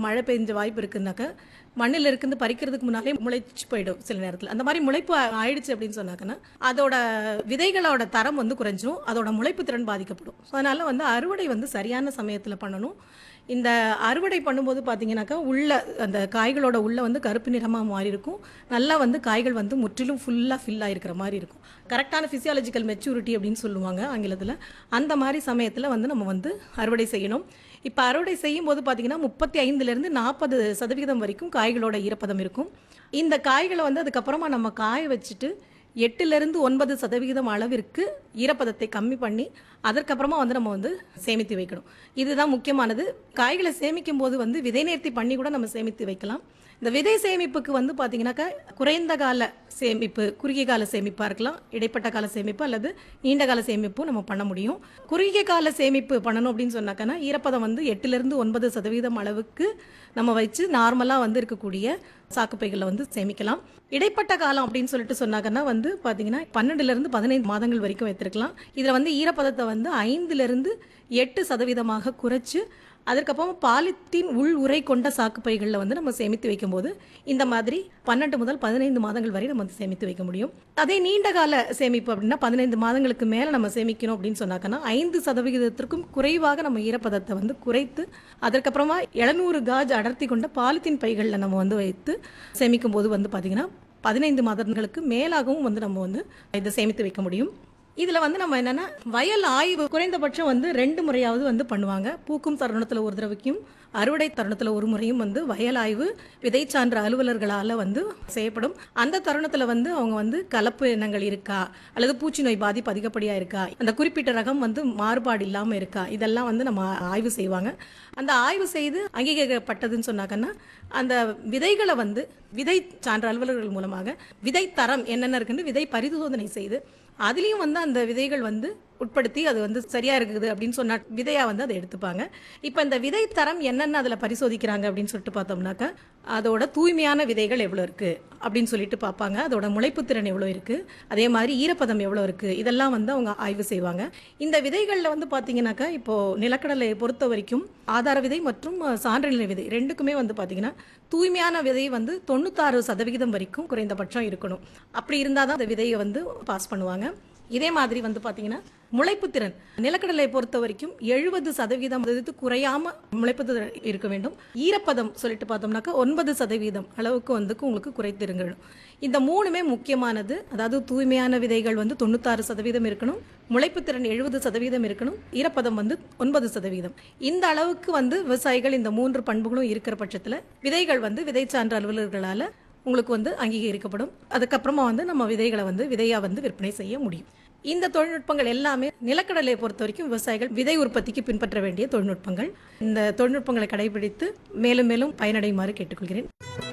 மழை பெஞ்ச வாய்ப்பு இருக்குன்னாக்கா மண்ணில் இருந்து பறிக்கிறதுக்கு முன்னாலே முளைச்சு போயிடும் சில நேரத்தில் அந்த மாதிரி முளைப்பு ஆ- ஆயிடுச்சு அப்படின்னு சொன்னாக்கன்னா அதோட விதைகளோட தரம் வந்து குறைஞ்சிரும் அதோட முளைப்பு திறன் பாதிக்கப்படும் ஸோ அதனால வந்து அறுவடை வந்து சரியான சமயத்தில் பண்ணணும் இந்த அறுவடை பண்ணும்போது பார்த்தீங்கன்னாக்கா உள்ள அந்த காய்களோட உள்ள வந்து கருப்பு நிறமாக மாறி இருக்கும் நல்லா வந்து காய்கள் வந்து முற்றிலும் ஃபுல்லாக ஃபில் ஆயிருக்கிற மாதிரி இருக்கும் கரெக்டான ஃபிசியாலஜிக்கல் மெச்சூரிட்டி அப்படின்னு சொல்லுவாங்க ஆங்கிலத்தில் அந்த மாதிரி சமயத்தில் வந்து நம்ம வந்து அறுவடை செய்யணும் இப்போ அறுவடை செய்யும் போது பார்த்தீங்கன்னா முப்பத்தி ஐந்துலேருந்து நாற்பது சதவிகிதம் வரைக்கும் காய்களோட ஈரப்பதம் இருக்கும் இந்த காய்களை வந்து அதுக்கப்புறமா நம்ம காய வச்சுட்டு எட்டுலேருந்து ஒன்பது சதவிகிதம் அளவிற்கு ஈரப்பதத்தை கம்மி பண்ணி அதற்கப்புறமா வந்து நம்ம வந்து சேமித்து வைக்கணும் இதுதான் முக்கியமானது காய்களை சேமிக்கும் போது வந்து விதை நேர்த்தி பண்ணி கூட நம்ம சேமித்து வைக்கலாம் இந்த விதை சேமிப்புக்கு வந்து பார்த்தீங்கன்னாக்கா குறைந்த கால சேமிப்பு குறுகிய கால சேமிப்பாக இருக்கலாம் இடைப்பட்ட கால சேமிப்பு அல்லது நீண்ட கால சேமிப்பும் நம்ம பண்ண முடியும் குறுகிய கால சேமிப்பு பண்ணணும் அப்படின்னு சொன்னாக்கன்னா ஈரப்பதம் வந்து எட்டுலேருந்து ஒன்பது சதவீதம் அளவுக்கு நம்ம வச்சு நார்மலாக வந்து இருக்கக்கூடிய சாக்குப்பைகளில் வந்து சேமிக்கலாம் இடைப்பட்ட காலம் அப்படின்னு சொல்லிட்டு சொன்னாங்கன்னா வந்து பார்த்தீங்கன்னா பன்னெண்டுலேருந்து பதினைந்து மாதங்கள் வரைக்கும் வைத்திருக்கலாம் இதில் வந்து ஈரப்பதத்தை வந்து ஐந்துலேருந்து எட்டு சதவீதமாக குறைச்சு அதற்கப்புறம் பாலித்தீன் உள் உரை கொண்ட சாக்குப்பைகளில் வந்து நம்ம சேமித்து வைக்கும்போது இந்த மாதிரி பன்னெண்டு முதல் பதினைந்து மாதங்கள் வரை நம்ம வந்து சேமித்து வைக்க முடியும் அதே நீண்ட கால சேமிப்பு அப்படின்னா பதினைந்து மாதங்களுக்கு மேலே நம்ம சேமிக்கணும் அப்படின்னு சொன்னாக்கன்னா ஐந்து சதவிகிதத்திற்கும் குறைவாக நம்ம ஈரப்பதத்தை வந்து குறைத்து அதற்கப்புறமா எழுநூறு காஜ் அடர்த்தி கொண்ட பாலித்தீன் பைகளில் நம்ம வந்து வைத்து சேமிக்கும் போது வந்து பார்த்தீங்கன்னா பதினைந்து மாதங்களுக்கு மேலாகவும் வந்து நம்ம வந்து இதை சேமித்து வைக்க முடியும் இதில் வந்து நம்ம என்னன்னா வயல் ஆய்வு குறைந்தபட்சம் வந்து ரெண்டு முறையாவது வந்து பண்ணுவாங்க பூக்கும் தருணத்தில் ஒரு தடவைக்கும் அறுவடை தருணத்தில் ஒரு முறையும் வந்து வயல் ஆய்வு விதை சான்ற அலுவலர்களால் வந்து செய்யப்படும் அந்த தருணத்தில் வந்து அவங்க வந்து கலப்பு இனங்கள் இருக்கா அல்லது பூச்சி நோய் பாதிப்பு அதிகப்படியாக இருக்கா அந்த குறிப்பிட்ட ரகம் வந்து மாறுபாடு இல்லாமல் இருக்கா இதெல்லாம் வந்து நம்ம ஆய்வு செய்வாங்க அந்த ஆய்வு செய்து அங்கீகரிக்கப்பட்டதுன்னு சொன்னாங்கன்னா அந்த விதைகளை வந்து விதை சான்ற அலுவலர்கள் மூலமாக விதை தரம் என்னென்ன இருக்குன்னு விதை பரிசோதனை செய்து அதுலேயும் வந்து அந்த விதைகள் வந்து உட்படுத்தி அது வந்து சரியா இருக்குது அப்படின்னு சொன்னா விதையா வந்து அதை எடுத்துப்பாங்க இப்போ இந்த விதை தரம் என்னென்ன அதில் பரிசோதிக்கிறாங்க அப்படின்னு சொல்லிட்டு பார்த்தோம்னாக்கா அதோட தூய்மையான விதைகள் எவ்வளோ இருக்கு அப்படின்னு சொல்லிட்டு பார்ப்பாங்க அதோட முளைப்பு திறன் எவ்வளோ இருக்கு அதே மாதிரி ஈரப்பதம் எவ்வளோ இருக்கு இதெல்லாம் வந்து அவங்க ஆய்வு செய்வாங்க இந்த விதைகளில் வந்து பார்த்தீங்கன்னாக்கா இப்போ நிலக்கடலை பொறுத்த வரைக்கும் ஆதார விதை மற்றும் அஹ், சான்றிதழ் விதை ரெண்டுக்குமே வந்து பார்த்தீங்கன்னா தூய்மையான விதை வந்து தொண்ணூத்தாறு சதவிகிதம் வரைக்கும் குறைந்தபட்சம் இருக்கணும் அப்படி இருந்தால் தான் அந்த விதையை வந்து பாஸ் பண்ணுவாங்க இதே மாதிரி வந்து பார்த்தீங்கன்னா முளைப்பு திறன் நிலக்கடலை பொறுத்த வரைக்கும் எழுபது சதவீதம் இது குறையாம முளைப்பு திறன் இருக்க வேண்டும் ஈரப்பதம் சொல்லிட்டு பார்த்தோம்னாக்கா ஒன்பது சதவீதம் அளவுக்கு வந்து உங்களுக்கு குறைத்திருங்கணும் இந்த மூணுமே முக்கியமானது அதாவது தூய்மையான விதைகள் வந்து தொண்ணூத்தாறு சதவீதம் இருக்கணும் முளைப்பு திறன் எழுபது சதவீதம் இருக்கணும் ஈரப்பதம் வந்து ஒன்பது சதவீதம் இந்த அளவுக்கு வந்து விவசாயிகள் இந்த மூன்று பண்புகளும் இருக்கிற பட்சத்தில் விதைகள் வந்து விதை சான்ற அலுவலர்களால் உங்களுக்கு வந்து அங்கீகரிக்கப்படும் அதுக்கப்புறமா வந்து நம்ம விதைகளை வந்து விதையா வந்து விற்பனை செய்ய முடியும் இந்த தொழில்நுட்பங்கள் எல்லாமே நிலக்கடலையை பொறுத்த வரைக்கும் விவசாயிகள் விதை உற்பத்திக்கு பின்பற்ற வேண்டிய தொழில்நுட்பங்கள் இந்த தொழில்நுட்பங்களை கடைபிடித்து மேலும் மேலும் பயனடையுமாறு கேட்டுக்கொள்கிறேன்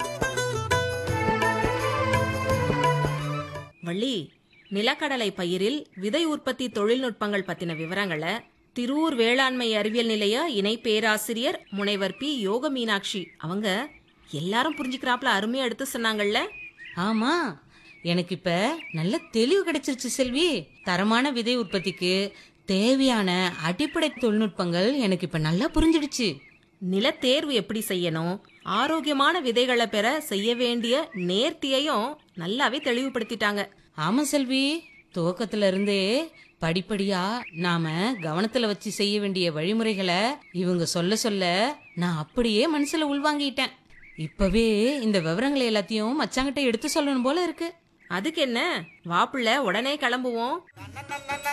வள்ளி நிலக்கடலை பயிரில் விதை உற்பத்தி தொழில்நுட்பங்கள் பத்தின விவரங்களை திருவூர் வேளாண்மை அறிவியல் நிலைய இணை பேராசிரியர் முனைவர் பி யோக மீனாட்சி அவங்க எல்லாரும் புரிஞ்சுக்கிறாப்ல அருமையா எடுத்து சொன்னாங்கல்ல ஆமா எனக்கு இப்ப நல்ல தெளிவு கிடைச்சிருச்சு செல்வி தரமான விதை உற்பத்திக்கு தேவையான அடிப்படை தொழில்நுட்பங்கள் எனக்கு இப்ப நல்லா புரிஞ்சிடுச்சு நிலத்தேர்வு எப்படி செய்யணும் ஆரோக்கியமான விதைகளை பெற செய்ய வேண்டிய நேர்த்தியையும் நல்லாவே தெளிவுபடுத்திட்டாங்க ஆமா செல்வி துவக்கத்துல இருந்தே படிப்படியா நாம கவனத்துல வச்சு செய்ய வேண்டிய வழிமுறைகளை இவங்க சொல்ல சொல்ல நான் அப்படியே மனசுல உள்வாங்கிட்டேன் இப்பவே இந்த விவரங்களை எல்லாத்தையும் மச்சாங்கிட்ட எடுத்து சொல்லணும் போல இருக்கு அதுக்கு என்ன வாப்புள்ள உடனே கிளம்புவோம்